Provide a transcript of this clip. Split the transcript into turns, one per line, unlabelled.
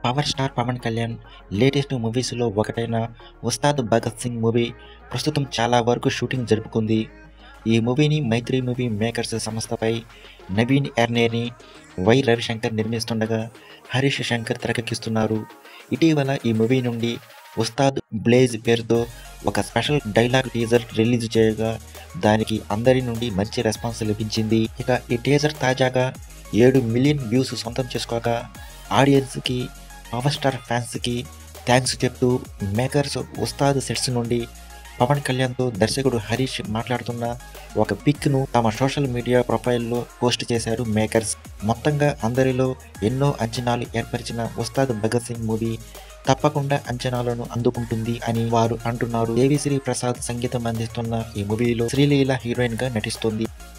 power star Pawan Kalyan latest మూవీస్లో ఒకటైన Ustaad Bhagat Singh movie ప్రస్తుతం చాలా వరకు షూటింగ్ జరుపుకుంది ఈ మూవీని మైత్రి మూవీ మేకర్స్ సంస్థపై నవీన్ ఎర్నేని వై రవిశంకర్ నిర్మిస్తుండగా హరీష్ శంకర్ తెరకెక్కిస్తున్నారు ఇటీవల ఈ మూవీ నుండి ఉస్తాద్ బ్లేజ్ పేరుతో ఒక స్పెషల్ డైలాగ్ టీజర్ రిలీజ్ చేయగా దానికి అందరి నుండి మంచి రెస్పాన్స్ లభించింది ఇక ఈ టీజర్ తాజాగా ఏడు మిలియన్ వ్యూస్ సొంతం చేసుకోగా ఆడియన్స్కి పవర్ స్టార్ ఫ్యాన్స్కి థ్యాంక్స్ చెప్తూ మేకర్స్ ఉస్తాద్ సెట్స్ నుండి పవన్ కళ్యాణ్తో దర్శకుడు హరీష్ మాట్లాడుతున్న ఒక పిక్ను తమ సోషల్ మీడియా ప్రొఫైల్లో పోస్ట్ చేశారు మేకర్స్ మొత్తంగా అందరిలో ఎన్నో అంచనాలు ఏర్పరిచిన ఉస్తాద్ భగత్ సింగ్ మూవీ తప్పకుండా అంచనాలను అందుకుంటుంది అని వారు అంటున్నారు దేవిశ్రీ ప్రసాద్ సంగీతం అందిస్తున్న ఈ మూవీలో శ్రీలీల హీరోయిన్ గా నటిస్తుంది